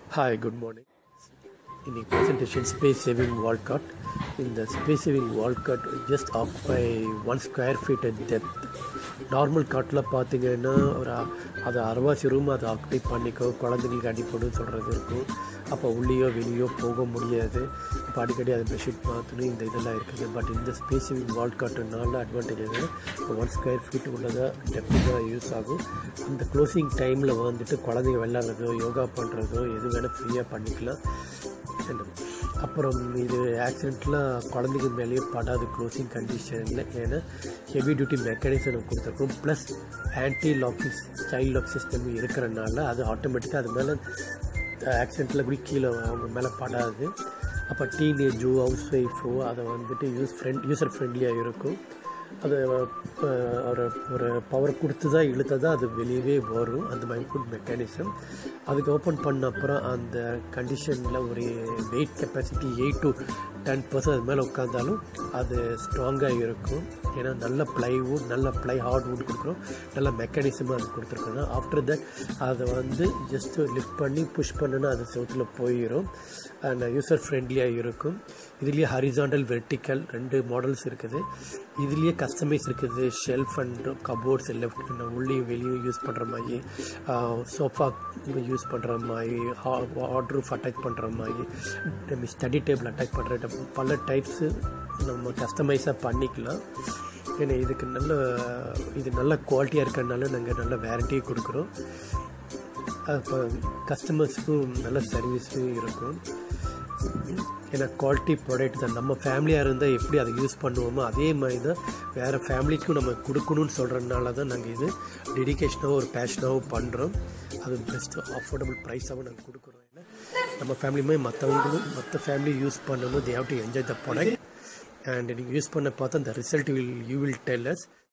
Hi, good morning. இன்னைக்கு presentation space saving wall cut. இந்த space saving wall cut just occupy one square feet at depth. Normal காட்டில் பார்த்தீங்கன்னா ஒரு அ- அது அரைவாசி ரூம் அதை ஆக்குபை பண்ணிக்கோ குழந்தைங்களுக்கு அடிப்படுன்னு சொல்கிறது இருக்கும் அப்போ உள்ளேயோ வெளியோ போக முடியாது அப்போ அடிக்கடி அதை பெட்ஷீட் மாற்றணும் இந்த இதெல்லாம் இருக்குது பட் இந்த ஸ்பேஸ் சேவிங் வால் காட்டுனால அட்வான்டேஜ் என்னன்னா ஒன் ஸ்கொயர் ஃபீட் உள்ளதாக டெப்த்தாக யூஸ் ஆகும் அந்த க்ளோசிங் டைமில் வந்துட்டு குழந்தைங்க விளாட்றதோ யோகா பண்ணுறதோ எது வேணால் ஃப்ரீயாக பண்ணிக்கலாம் And அப்புறம் இது ஆக்சிடெண்ட்லாம் குழந்தைங்க மேலேயே படாது க்ளோசிங் கண்டிஷனில் ஏன்னா ஹெவி டியூட்டி மெக்கானிசம் நம்ம கொடுத்துருக்கோம் plus anti locking child lock system இருக்கிறனால அது ஆட்டோமேட்டிக்காக அது மேலே ஆக்சிடெண்ட்டில் கூட கீழே அவங்க மேலே படாது அப்போ டீனேஜோ ஹவுஸ் ஒய்ஃபோ அதை வந்துட்டு யூஸ் ஃப்ரெண்ட் யூசர் ஃப்ரெண்ட்லியாக இருக்கும் அது அஹ், ஒரு ஒரு பவர் கொடுத்து தான் இழுத்து தான் அது வெளியவே வரும் அந்த மைக்ரோட் மெக்கானிசம் அதுக்கு ஓப்பன் பண்ண அப்புறம் அந்த கண்டிஷனில் ஒரு weight capacity eight to ten percent அது மேலே உட்காந்தாலும் அது ஸ்ட்ராங்காக இருக்கும் ஏன்னா நல்ல ப்ளைவுட் நல்ல ப்ளை ஹார்ட்வுட் கொடுக்குறோம் நல்ல மெக்கானிசமாக அது கொடுத்துருக்கோங்க ஆஃப்டர் தட் அதை வந்து ஜஸ்ட்டு லிஃப்ட் பண்ணி புஷ் பண்ணுன்னா அது செவுத்தில் போயிடும் அண்ட் யூசர் ஃப்ரெண்ட்லியாக இருக்கும் இதுலேயே ஹரிசாண்டல் வெர்டிக்கல் ரெண்டு மாடல்ஸ் இருக்குது இதுலேயே கஸ்டமைஸ் இருக்குது ஷெல்ஃப் அண்ட் கபோர்ட்ஸ் லெஃப்ட் உள்ளேயும் வெளியும் யூஸ் பண்ணுற மாதிரி சோஃபா யூஸ் பண்ணுற மாதிரி வாட்ரூஃப் அட்டாச் பண்ணுற மாதிரி ஸ்டடி டேபிள் அட்டாச் பண்ணுற பல டைப்ஸு நம்ம கஸ்டமைஸாக பண்ணிக்கலாம் ஏன்னா இதுக்கு நல்ல இது நல்ல குவாலிட்டியாக இருக்கிறதுனால நாங்கள் நல்ல வேரண்டியை கொடுக்குறோம் அப்போ கஸ்டமர்ஸுக்கும் நல்ல சர்வீஸும் இருக்கும் ஏன்னா குவாலிட்டி ப்ராடக்ட் தான் நம்ம ஃபேமிலியாக இருந்தால் எப்படி அதை யூஸ் பண்ணுவோமோ அதே மாதிரி தான் வேறு ஃபேமிலிக்கும் நம்ம கொடுக்கணும்னு சொல்கிறதுனால தான் நாங்கள் இது டெடிகேஷனாகவும் ஒரு பேஷனாகவும் பண்ணுறோம் அது பெஸ்ட்டு அஃபோர்டபுள் ப்ரைஸாகவும் நாங்கள் கொடுக்குறோம் ஏன்னா நம்ம ஃபேமிலி மாதிரி மற்றவங்களும் மற்ற ஃபேமிலி யூஸ் பண்ணணும் they have to enjoy the product and நீங்கள் யூஸ் பண்ண பார்த்தா அந்த result will you will tell as